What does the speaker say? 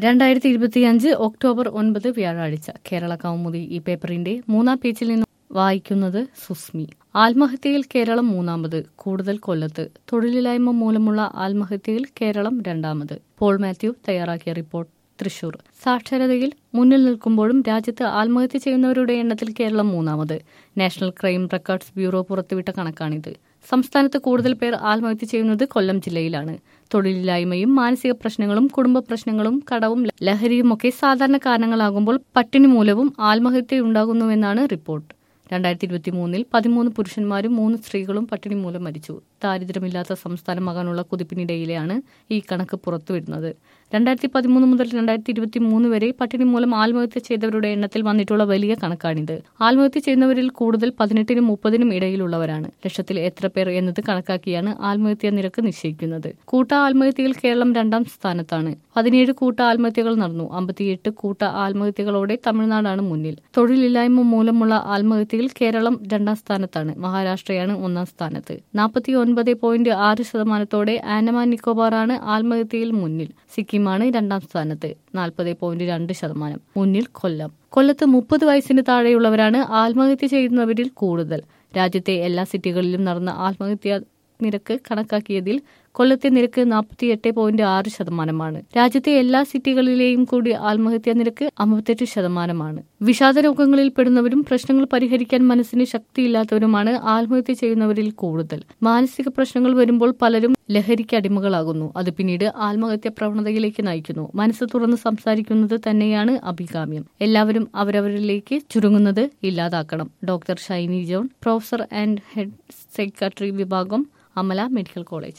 രണ്ടായിരത്തി ഇരുപത്തിയഞ്ച് ഒക്ടോബർ ഒൻപത് വ്യാഴാഴ്ച കേരള കൗമുദി ഈ പേപ്പറിന്റെ മൂന്നാം പേജിൽ നിന്ന് വായിക്കുന്നത് സുസ്മി ആത്മഹത്യയിൽ കേരളം മൂന്നാമത് കൂടുതൽ കൊല്ലത്ത് തൊഴിലില്ലായ്മ മൂലമുള്ള ആത്മഹത്യയിൽ കേരളം രണ്ടാമത് പോൾ മാത്യു തയ്യാറാക്കിയ റിപ്പോർട്ട് തൃശൂർ സാക്ഷരതയിൽ മുന്നിൽ നിൽക്കുമ്പോഴും രാജ്യത്ത് ആത്മഹത്യ ചെയ്യുന്നവരുടെ എണ്ണത്തിൽ കേരളം മൂന്നാമത് നാഷണൽ ക്രൈം റെക്കോർഡ്സ് ബ്യൂറോ പുറത്തുവിട്ട കണക്കാണിത് സംസ്ഥാനത്ത് കൂടുതൽ പേർ ആത്മഹത്യ ചെയ്യുന്നത് കൊല്ലം ജില്ലയിലാണ് തൊഴിലില്ലായ്മയും മാനസിക പ്രശ്നങ്ങളും കുടുംബ പ്രശ്നങ്ങളും കടവും ലഹരിയുമൊക്കെ സാധാരണ കാരണങ്ങളാകുമ്പോൾ പട്ടിണി മൂലവും ആത്മഹത്യയുണ്ടാകുന്നുവെന്നാണ് റിപ്പോർട്ട് രണ്ടായിരത്തി ഇരുപത്തി മൂന്നിൽ പതിമൂന്ന് പുരുഷന്മാരും മൂന്ന് സ്ത്രീകളും പട്ടിണി മൂലം മരിച്ചു ദാരിദ്ര്യമില്ലാത്ത സംസ്ഥാനമാകാനുള്ള കുതിപ്പിനിടയിലെയാണ് ഈ കണക്ക് പുറത്തുവരുന്നത് രണ്ടായിരത്തി പതിമൂന്ന് മുതൽ രണ്ടായിരത്തി ഇരുപത്തി മൂന്ന് വരെ പട്ടിണി മൂലം ആത്മഹത്യ ചെയ്തവരുടെ എണ്ണത്തിൽ വന്നിട്ടുള്ള വലിയ കണക്കാണിത് ആത്മഹത്യ ചെയ്യുന്നവരിൽ കൂടുതൽ പതിനെട്ടിനും മുപ്പതിനും ഇടയിലുള്ളവരാണ് ലക്ഷത്തിൽ എത്ര പേർ എന്നത് കണക്കാക്കിയാണ് ആത്മഹത്യാ നിരക്ക് നിശ്ചയിക്കുന്നത് കൂട്ട ആത്മഹത്യയിൽ കേരളം രണ്ടാം സ്ഥാനത്താണ് പതിനേഴ് കൂട്ട ആത്മഹത്യകൾ നടന്നു അമ്പത്തിയെട്ട് കൂട്ട ആത്മഹത്യകളോടെ തമിഴ്നാടാണ് മുന്നിൽ തൊഴിലില്ലായ്മ മൂലമുള്ള ആത്മഹത്യയിൽ കേരളം രണ്ടാം സ്ഥാനത്താണ് മഹാരാഷ്ട്രയാണ് ഒന്നാം സ്ഥാനത്ത് നാൽപ്പത്തി ഒൻപത് പോയിന്റ് ആറ് ശതമാനത്തോടെ ആൻഡമാൻ നിക്കോബാറാണ് ആത്മഹത്യയിൽ മുന്നിൽ സിക്കിമാണ് രണ്ടാം സ്ഥാനത്ത് നാൽപ്പത് പോയിന്റ് രണ്ട് ശതമാനം മുന്നിൽ കൊല്ലം കൊല്ലത്ത് മുപ്പത് വയസ്സിന് താഴെയുള്ളവരാണ് ആത്മഹത്യ ചെയ്യുന്നവരിൽ കൂടുതൽ രാജ്യത്തെ എല്ലാ സിറ്റികളിലും നടന്ന ആത്മഹത്യാ നിരക്ക് കണക്കാക്കിയതിൽ കൊല്ലത്തെ നിരക്ക് നാൽപ്പത്തിയെട്ട് പോയിന്റ് ആറ് ശതമാനമാണ് രാജ്യത്തെ എല്ലാ സിറ്റികളിലെയും കൂടി ആത്മഹത്യാ നിരക്ക് അമ്പത്തെട്ട് ശതമാനമാണ് വിഷാദ രോഗങ്ങളിൽ പെടുന്നവരും പ്രശ്നങ്ങൾ പരിഹരിക്കാൻ മനസ്സിന് ശക്തിയില്ലാത്തവരുമാണ് ആത്മഹത്യ ചെയ്യുന്നവരിൽ കൂടുതൽ മാനസിക പ്രശ്നങ്ങൾ വരുമ്പോൾ പലരും ലഹരിക്ക് അടിമകളാകുന്നു അത് പിന്നീട് ആത്മഹത്യ പ്രവണതയിലേക്ക് നയിക്കുന്നു മനസ്സ് തുറന്ന് സംസാരിക്കുന്നത് തന്നെയാണ് അഭികാമ്യം എല്ലാവരും അവരവരിലേക്ക് ചുരുങ്ങുന്നത് ഇല്ലാതാക്കണം doctor Shiny John professor and head secretary വിഭാഗം അമല മെഡിക്കൽ കോളേജ്